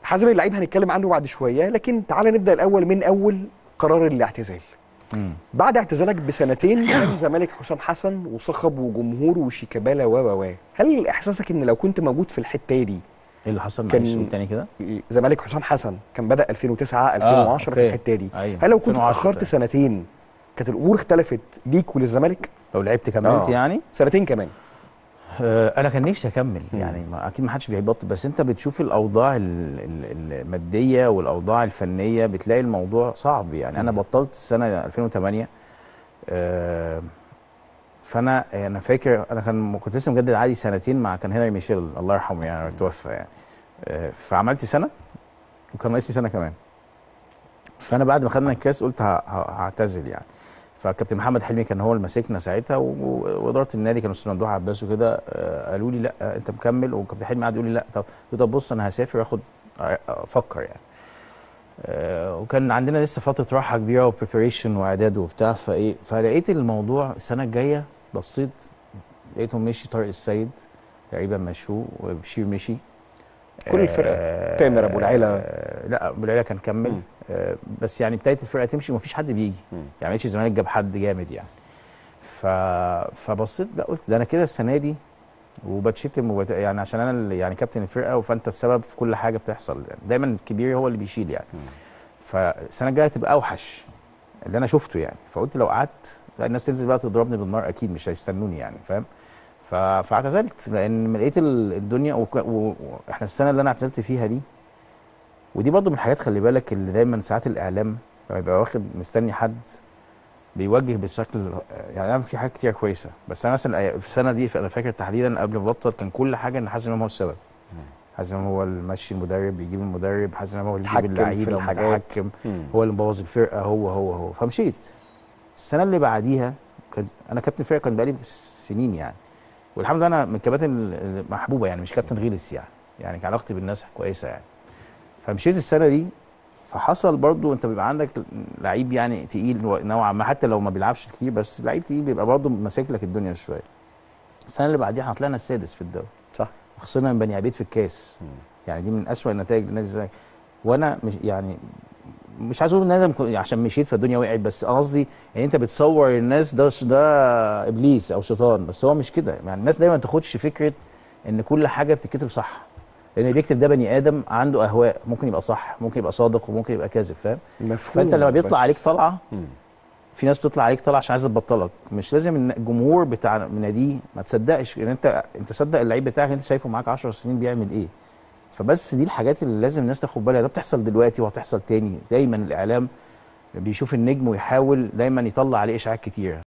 حازم اللعيب هنتكلم عنه بعد شويه لكن تعالى نبدا الاول من اول قرار الاعتزال مم. بعد اعتزالك بسنتين كان زمالك حسام حسن وصخب وجمهور وشيكابالا و و و هل احساسك ان لو كنت موجود في الحته دي ايه اللي حصل كان- معلش قول تاني كده زمالك حسام حسن كان بدا 2009 2010 في أوكي. الحته دي أيوة. هل لو كنت 2010 اتاخرت تقريبا. سنتين كانت الامور اختلفت ليك وللزمالك لو لعبت كملت آه. يعني سنتين كمان آه، انا كان نفسي اكمل مم. يعني ما اكيد ما حدش بيبطل بس انت بتشوف الاوضاع ال- ال- الماديه والاوضاع الفنيه بتلاقي الموضوع صعب يعني انا مم. بطلت سنه 2008 آه، فانا انا فاكر انا كان كنت لسه مجدد عادي سنتين مع كان هنري ميشيل الله يرحمه يعني توفى يعني آه، فعملت سنه وكان ناقص لي سنه كمان فانا بعد ما خدنا الكاس قلت ه- ه- هعتزل يعني فكابتن محمد حلمي كان هو اللي ماسكنا ساعتها و- و- واداره النادي كان استاذ ممدوح عباس وكده آه، قالوا لي لا آه، انت مكمل وكابتن حلمي قعد يقول لي لا طب قلت له طب بص انا هسافر اخد افكر يعني آه، وكان عندنا لسه فتره راحه كبيره وبريبريشن واعداد وبتاع فايه فلقيت الموضوع السنه الجايه بصيت لقيتهم مشي طارق السيد تقريبا مشوه وبشير مشي كل الفرقة. آه، تامر أبو العيلة. آه، لا ابو العيله كان كمل مم. آه، بس يعني ابتدت الفرقه تمشي ومفيش حد بيجي مم. يعني ماشي الزمالك جاب حد جامد يعني ف... فبصيت لا قلت ده انا كده السنه دي وبتشتم وبت... يعني عشان انا اللي يعني كابتن الفرقه فانت السبب في كل حاجه بتحصل يعني دايما الكبير هو اللي بيشيل يعني فالسنه الجايه تبقى اوحش اللي انا شفته يعني فقلت لو قعدت لا الناس تنزل بقى تضربني بالنار اكيد مش هيستنوني يعني فاهم ف... فاعتزلت لان لقيت ال- الدنيا وك... و... واحنا السنه اللي انا اعتزلت فيها دي ودي برضو من الحاجات خلي بالك اللي دايما ساعات الاعلام لما يبقى واخد مستني حد بيوجه بشكل يعني انا في حاجات كتير كويسه بس انا مثلا في السنه دي انا فاكر تحديدا قبل ما ابطل كان كل حاجه ان حازم امام هو السبب حازم امام هو اللي ماشي المدرب بيجيب المدرب حازم امام هو اللي اتحكم بيجيب في اللعيبه الحاجات. ومتحكم مم. هو اللي مبوظ الفرقه هو هو هو فمشيت السنه اللي بعديها كان انا كابتن فرقه كان بقالي سنين يعني والحمد لله انا من الكباتن المحبوبه يعني مش كابتن غلس يعني يعني كان علاقتي بالناس كويسه يعني فمشيت السنه دي فحصل برضو انت بيبقى عندك لعيب يعني تقيل نوعا ما حتى لو ما بيلعبش كتير بس لعيب تقيل بيبقى برضو ماسك لك الدنيا شويه السنه اللي بعديها احنا طلعنا السادس في الدوري صح وخسرنا من بني عبيد في الكاس يعني دي من اسوأ النتائج لنادي الزمالك وانا مش يعني مش عايز اقول ان انا مك- عشان مشيت فالدنيا وقعت بس قصدي ان انت بتصور الناس ده ده ابليس او شيطان بس هو مش كده يعني الناس دايما ما تاخدش فكره ان كل حاجه بتتكتب صح لان اللي بيكتب ده بني ادم عنده اهواء ممكن يبقى صح ممكن يبقى صادق وممكن يبقى كاذب فاهم مفهوم فانت لما بيطلع بس- عليك طلعه مم. في ناس بتطلع عليك طلعه عشان عايزه تبطلك مش لازم ان الجمهور بتاع ناديه ما تصدقش ان انت انت صدق اللعيب بتاعك انت شايفه معاك 10 سنين بيعمل ايه فبس دي الحاجات اللي لازم الناس تاخد بالها ده بتحصل دلوقتي وهتحصل تاني دايما الاعلام بيشوف النجم ويحاول دايما يطلع عليه اشاعات كتيره